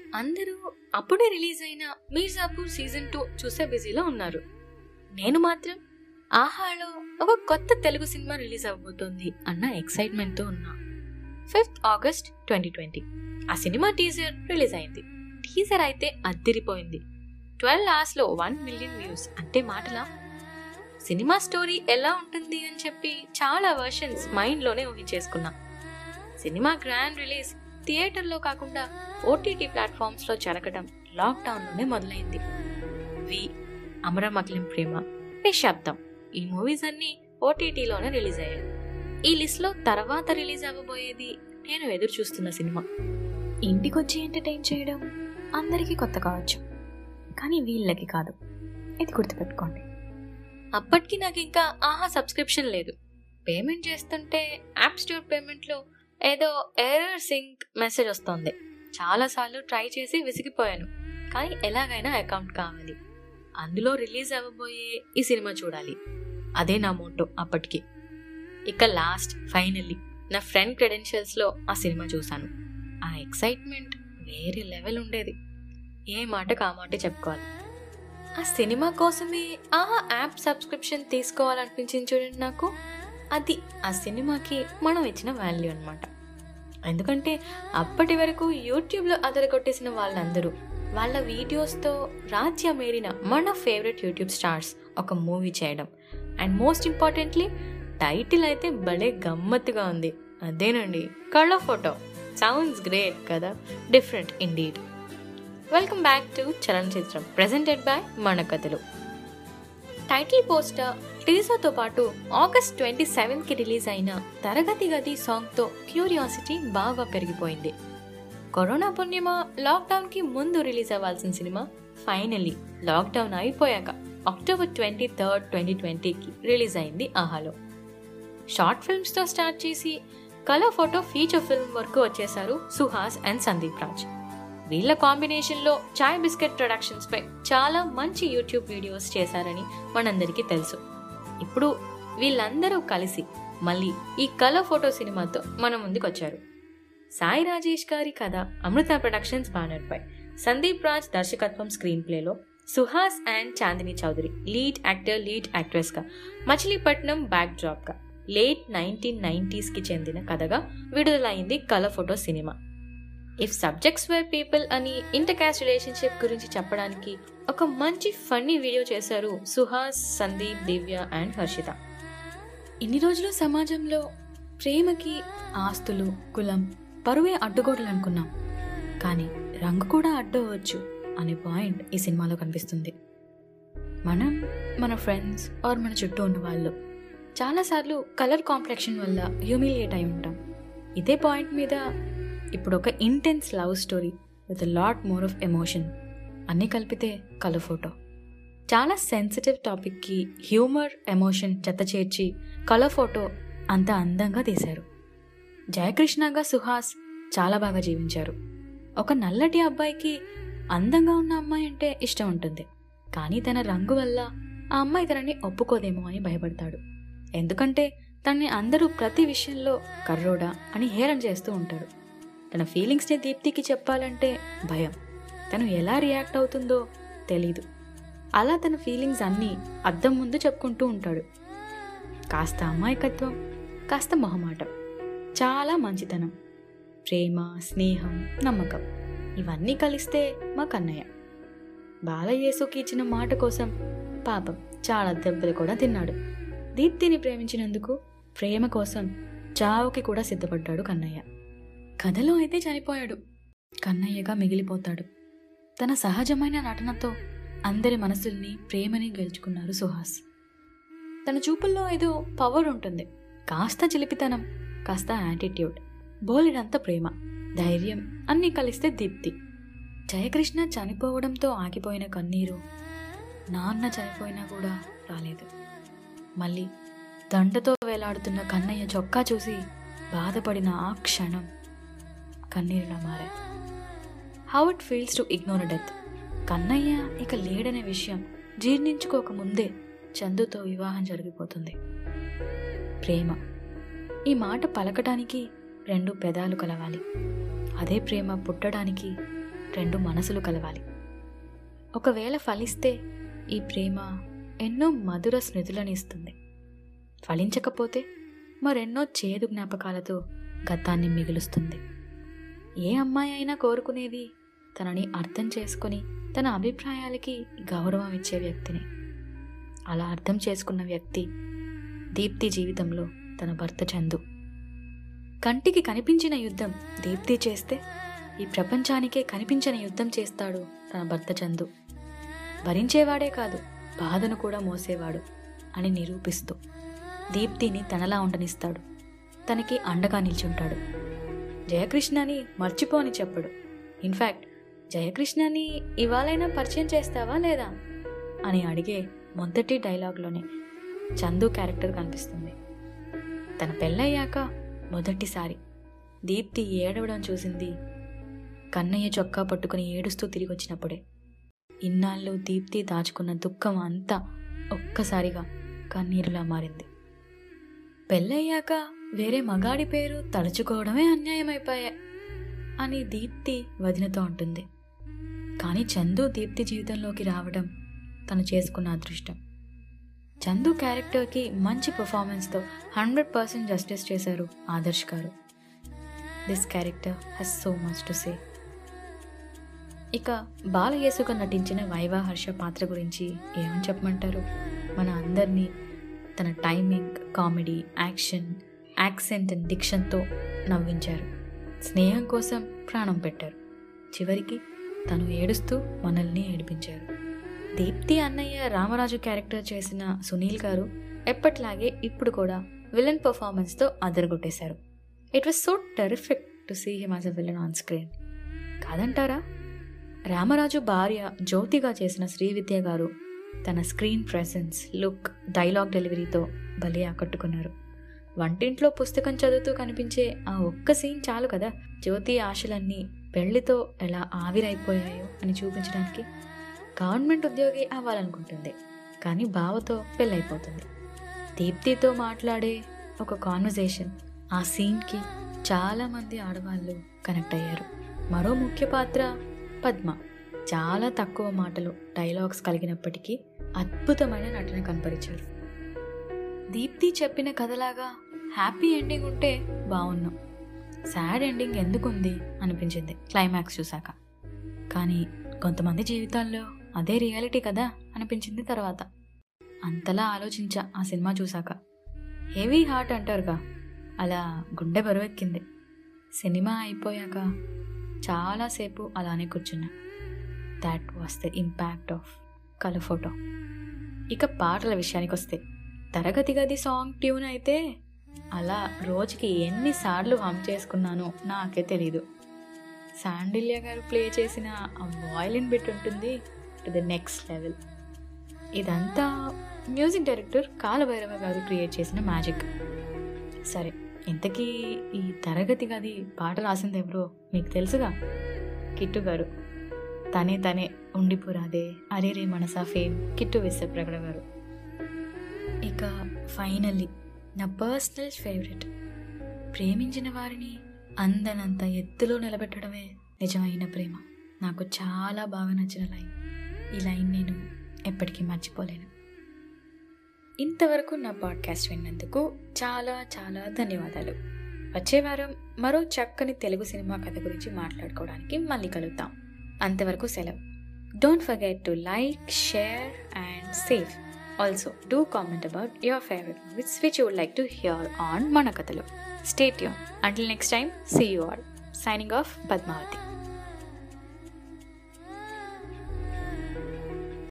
అందరూ అప్పుడే రిలీజ్ అయిన మీర్జాపూర్ సీజన్ టూ చూసే బిజీలో ఉన్నారు నేను మాత్రం ఆహాలో ఒక కొత్త తెలుగు సినిమా రిలీజ్ అవబోతోంది అన్న ఎక్సైట్మెంట్తో ఉన్నా ఫిఫ్త్ ఆగస్ట్ ట్వంటీ ట్వంటీ ఆ సినిమా టీజర్ రిలీజ్ అయింది టీజర్ అయితే అద్దిరిపోయింది ట్వెల్వ్ అవర్స్లో వన్ మిలియన్ వ్యూస్ అంటే మాటలా సినిమా స్టోరీ ఎలా ఉంటుంది అని చెప్పి చాలా వర్షన్స్ మైండ్లోనే ఊహించేసుకున్నా సినిమా గ్రాండ్ రిలీజ్ థియేటర్లో కాకుండా ఓటీటీ ప్లాట్ఫామ్స్లో జరగడం లాక్డౌన్లోనే మొదలైంది వి అమరమకిలం ప్రేమ నిశ్శబ్దం ఈ మూవీస్ అన్నీ ఓటీటీలోనే రిలీజ్ అయ్యాయి ఈ లిస్ట్లో తర్వాత రిలీజ్ అవ్వబోయేది నేను ఎదురు చూస్తున్న సినిమా ఇంటికొచ్చి ఎంటర్టైన్ చేయడం అందరికీ కొత్త కావచ్చు కానీ వీళ్ళకి కాదు ఇది గుర్తుపెట్టుకోండి అప్పటికి నాకు ఇంకా ఆహా సబ్స్క్రిప్షన్ లేదు పేమెంట్ చేస్తుంటే యాప్ స్టోర్ పేమెంట్లో ఏదో ఎర్రర్ సింక్ మెసేజ్ వస్తుంది చాలాసార్లు ట్రై చేసి విసిగిపోయాను కానీ ఎలాగైనా అకౌంట్ కావాలి అందులో రిలీజ్ అవ్వబోయే ఈ సినిమా చూడాలి అదే నా మోటో అప్పటికి ఇక లాస్ట్ ఫైనల్లీ నా ఫ్రెండ్ క్రెడెన్షియల్స్లో ఆ సినిమా చూశాను ఆ ఎక్సైట్మెంట్ వేరే లెవెల్ ఉండేది ఏ మాటకు ఆ మాట చెప్పుకోవాలి ఆ సినిమా కోసమే ఆ యాప్ సబ్స్క్రిప్షన్ తీసుకోవాలనిపించింది చూడండి నాకు అది ఆ సినిమాకి మనం ఇచ్చిన వాల్యూ అనమాట ఎందుకంటే అప్పటి వరకు యూట్యూబ్లో అదరగొట్టేసిన వాళ్ళందరూ వాళ్ళ వీడియోస్తో రాజ్యమేరిన మన ఫేవరెట్ యూట్యూబ్ స్టార్స్ ఒక మూవీ చేయడం అండ్ మోస్ట్ ఇంపార్టెంట్లీ టైటిల్ అయితే భలే గమ్మత్తుగా ఉంది అదేనండి కళ్ళ ఫోటో సౌండ్స్ గ్రేట్ కదా different indeed welcome back to చలనచిత్రం ప్రెజెంటెడ్ బై మన కథలు టైటిల్ పోస్టర్ టీజర్తో పాటు ఆగస్ట్ ట్వంటీ సెవెన్కి రిలీజ్ అయిన తరగతి గది సాంగ్తో క్యూరియాసిటీ బాగా పెరిగిపోయింది కరోనా పుణ్యమా లాక్డౌన్కి ముందు రిలీజ్ అవ్వాల్సిన సినిమా ఫైనలీ లాక్డౌన్ అయిపోయాక అక్టోబర్ ట్వంటీ థర్డ్ ట్వంటీ ట్వంటీకి రిలీజ్ అయింది ఆహాలో షార్ట్ ఫిల్మ్స్తో స్టార్ట్ చేసి కలర్ ఫోటో ఫీచర్ ఫిల్మ్ వరకు వచ్చేశారు సుహాస్ అండ్ సందీప్ రాజ్ వీళ్ళ కాంబినేషన్లో చాయ్ బిస్కెట్ ప్రొడక్షన్స్పై చాలా మంచి యూట్యూబ్ వీడియోస్ చేశారని మనందరికీ తెలుసు ఇప్పుడు వీళ్ళందరూ కలిసి మళ్ళీ ఈ కలర్ ఫోటో సినిమాతో మన ముందుకు వచ్చారు సాయి రాజేష్ గారి కథ అమృత ప్రొడక్షన్స్ బ్యానర్పై సందీప్ రాజ్ దర్శకత్వం స్క్రీన్ ప్లేలో Suhas and Chandini Chowdary lead actor lead యాక్ట్రెస్గా మచిలీపట్నం బ్యాక్ డ్రాప్గా లేట్ నైన్టీన్ నైంటీస్కి చెందిన కథగా విడుదలైంది colour photo cinema if subjects were people అని ఇంటర్ క్యాస్ట్ రిలేషన్షిప్ గురించి చెప్పడానికి ఒక మంచి ఫన్నీ వీడియో చేశారు సుహాస్ సందీప్ దివ్య అండ్ హర్షిత ఇన్ని రోజులు సమాజంలో ప్రేమకి ఆస్తులు కులం పరువే అడ్డుగోడలు అనుకున్నాం కానీ రంగు కూడా అడ్డవచ్చు అనే పాయింట్ ఈ సినిమాలో కనిపిస్తుంది మనం మన ఫ్రెండ్స్ ఆర్ మన చుట్టూ ఉన్న వాళ్ళు చాలాసార్లు కలర్ కాంప్లెక్షన్ వల్ల హ్యూమిలియేట్ అయి ఉంటాం ఇదే పాయింట్ మీద ఇప్పుడు ఒక intense love story with lot more of emotion అన్నీ కలిపితే కలర్ ఫోటో చాలా సెన్సిటివ్ టాపిక్కి హ్యూమర్ ఎమోషన్ చెత్త చేర్చి కలర్ ఫోటో అంత అందంగా తీశారు జయకృష్ణగా సుహాస్ చాలా బాగా జీవించారు ఒక నల్లటి అబ్బాయికి అందంగా ఉన్న అమ్మాయి అంటే ఇష్టం ఉంటుంది కానీ తన రంగు వల్ల ఆ అమ్మాయి తనని ఒప్పుకోదేమో అని భయపడతాడు ఎందుకంటే తనని అందరూ ప్రతి విషయంలో కర్రోడా అని హేళన చేస్తూ ఉంటారు తన ఫీలింగ్స్ని దీప్తికి చెప్పాలంటే భయం తను ఎలా రియాక్ట్ అవుతుందో తెలీదు అలా తన ఫీలింగ్స్ అన్నీ అద్దం ముందు చెప్పుకుంటూ ఉంటాడు కాస్త అమాయకత్వం కాస్త మొహమాటం చాలా మంచితనం ప్రేమ స్నేహం నమ్మకం ఇవన్నీ కలిస్తే మా కన్నయ్య బాలయేసుకి ఇచ్చిన మాట కోసం పాపం చాలా దెబ్బలు కూడా తిన్నాడు దీప్తిని ప్రేమించినందుకు ప్రేమ కోసం చావుకి కూడా సిద్ధపడ్డాడు కన్నయ్య కథలో అయితే చనిపోయాడు కన్నయ్యగా మిగిలిపోతాడు తన సహజమైన నటనతో అందరి మనసుల్ని ప్రేమని గెలుచుకున్నారు సుహాస్ తన చూపుల్లో ఏదో పవర్ ఉంటుంది కాస్త చిలిపితనం కాస్త యాటిట్యూడ్ బోలెడంత ప్రేమ ధైర్యం అన్నీ కలిస్తే దీప్తి జయకృష్ణ చనిపోవడంతో ఆగిపోయిన కన్నీరు నాన్న చనిపోయినా కూడా రాలేదు మళ్ళీ దండతో వేలాడుతున్న కన్నయ్య చొక్కా చూసి బాధపడిన ఆ క్షణం కన్నీరులా మారాయి how it feels to ignore death Kannayya ఇక లేడనే విషయం జీర్ణించుకోక ముందే చందుతో వివాహం జరిగిపోతుంది ప్రేమ ఈ మాట పలకటానికి రెండు పెదాలు కలవాలి అదే ప్రేమ పుట్టడానికి రెండు మనసులు కలవాలి ఒకవేళ ఫలిస్తే ఈ ప్రేమ ఎన్నో మధుర స్మృతులను ఇస్తుంది ఫలించకపోతే మరెన్నో చేదు జ్ఞాపకాలతో గతాన్ని మిగులుస్తుంది ఏ అమ్మాయి అయినా కోరుకునేది తనని అర్థం చేసుకొని తన అభిప్రాయాలకి గౌరవం ఇచ్చే వ్యక్తిని అలా అర్థం చేసుకున్న వ్యక్తి దీప్తి జీవితంలో తన భర్త చందు కంటికి కనిపించిన యుద్ధం దీప్తి చేస్తే ఈ ప్రపంచానికే కనిపించని యుద్ధం చేస్తాడు తన భర్త చందు భరించేవాడే కాదు బాధను కూడా మోసేవాడు అని నిరూపిస్తూ దీప్తిని తనలా ఉండనిస్తాడు తనకి అండగా నిల్చుంటాడు జయకృష్ణని మర్చిపోని చెప్పడు ఇన్ఫ్యాక్ట్ జయకృష్ణని ఇవాళైనా పరిచయం చేస్తావా లేదా అని అడిగే మొదటి డైలాగ్లోనే చందు క్యారెక్టర్ కనిపిస్తుంది తన పెళ్ళయ్యాక మొదటిసారి దీప్తి ఏడవడం చూసింది కన్నయ్య చొక్కా పట్టుకుని ఏడుస్తూ తిరిగి వచ్చినప్పుడే ఇన్నాళ్ళు దీప్తి దాచుకున్న దుఃఖం అంతా ఒక్కసారిగా కన్నీరులా మారింది పెళ్ళయ్యాక వేరే మగాడి పేరు తలుచుకోవడమే అన్యాయమైపోయా అని దీప్తి వదినతో ఉంటుంది కానీ చందు దీప్తి జీవితంలోకి రావడం తను చేసుకున్న అదృష్టం చందు క్యారెక్టర్కి మంచి పర్ఫార్మెన్స్తో హండ్రెడ్ పర్సెంట్ జస్టిస్ చేశారు ఆదర్శ్ గారు this character he's so much to say ఇక బాలయేసుగా నటించిన వైవా హర్ష పాత్ర గురించి ఏమని చెప్పమంటారు మన అందరినీ తన timing comedy action accent and డిక్షన్తో నవ్వించారు స్నేహం కోసం ప్రాణం పెట్టారు చివరికి తను ఏడుస్తూ మనల్ని ఏడిపించారు దీప్తి అన్నయ్య రామరాజు క్యారెక్టర్ చేసిన సునీల్ గారు ఎప్పట్లాగే ఇప్పుడు కూడా విలన్ పర్ఫార్మెన్స్తో అదరగొట్టేశారు it was so terrific to see him as a villain on screen కాదంటారా రామరాజు భార్య జ్యోతిగా చేసిన శ్రీవిద్య గారు తన స్క్రీన్ ప్రెసెన్స్ లుక్ డైలాగ్ డెలివరీతో భలే ఆకట్టుకున్నారు వంటింట్లో పుస్తకం చదువుతూ కనిపించే ఆ ఒక్క సీన్ చాలు కదా జ్యోతి ఆశలన్నీ పెళ్లితో ఎలా ఆవిరైపోయాయో అని చూపించడానికి గవర్నమెంట్ ఉద్యోగి అవ్వాలనుకుంటుంది కానీ బావతో పెళ్ళైపోతుంది దీప్తితో మాట్లాడే ఒక కాన్వర్జేషన్ ఆ సీన్కి చాలామంది ఆడవాళ్ళు కనెక్ట్ అయ్యారు మరో ముఖ్య పాత్ర పద్మ చాలా తక్కువ మాటలు డైలాగ్స్ కలిగినప్పటికీ అద్భుతమైన నటన కనపరిచారు దీప్తి చెప్పిన కథలాగా హ్యాపీ ఎండింగ్ ఉంటే బాగున్నాం సాడ్ ఎండింగ్ ఎందుకుంది అనిపించింది క్లైమాక్స్ చూశాక కానీ కొంతమంది జీవితాల్లో అదే రియాలిటీ కదా అనిపించింది తర్వాత అంతలా ఆలోచించా ఆ సినిమా చూశాక హెవీ హార్ట్ అంటారుగా అలా గుండె బరువెక్కింది సినిమా అయిపోయాక చాలాసేపు అలానే కూర్చున్నా that was the impact of colour photo ఇక పాటల విషయానికి వస్తే తరగతి గది సాంగ్ ట్యూన్ అయితే అలా రోజుకి ఎన్నిసార్లు హమ్ చేసుకున్నానో నాకే తెలీదు శాండిల్య గారు ప్లే చేసిన ఆ వాయిలిన్ బిట్ ఉంటుంది టు ద నెక్స్ట్ లెవెల్ ఇదంతా మ్యూజిక్ డైరెక్టర్ కాలభైరవ గారు క్రియేట్ చేసిన మ్యాజిక్ సరే ఇంతకీ ఈ తరగతి గది పాట రాసింది ఎవరో మీకు తెలుసుగా కిట్టు గారు తనే తనే ఉండిపురాదే అరే రే మనసా ఫేమ్ కిట్టు విశ్వప్రగడ గారు ఇక ఫైనల్లీ నా పర్సనల్ ఫేవరెట్ ప్రేమించిన వారిని అందనంత ఎత్తులో నిలబెట్టడమే నిజమైన ప్రేమ నాకు చాలా బాగా నచ్చిన లైన్ ఈ లైన్ నేను ఎప్పటికీ మర్చిపోలేను ఇంతవరకు నా పాడ్కాస్ట్ విన్నందుకు చాలా చాలా ధన్యవాదాలు వచ్చే వారం మరో చక్కని తెలుగు సినిమా కథ గురించి మాట్లాడుకోవడానికి మళ్ళీ కలుద్దాం అంతవరకు సెలవు don't forget to like share and save also do comment about your favourite movies which you would like to hear on మన కథలో స్టేట్ యూన్ until next time see you all signing off Padmavati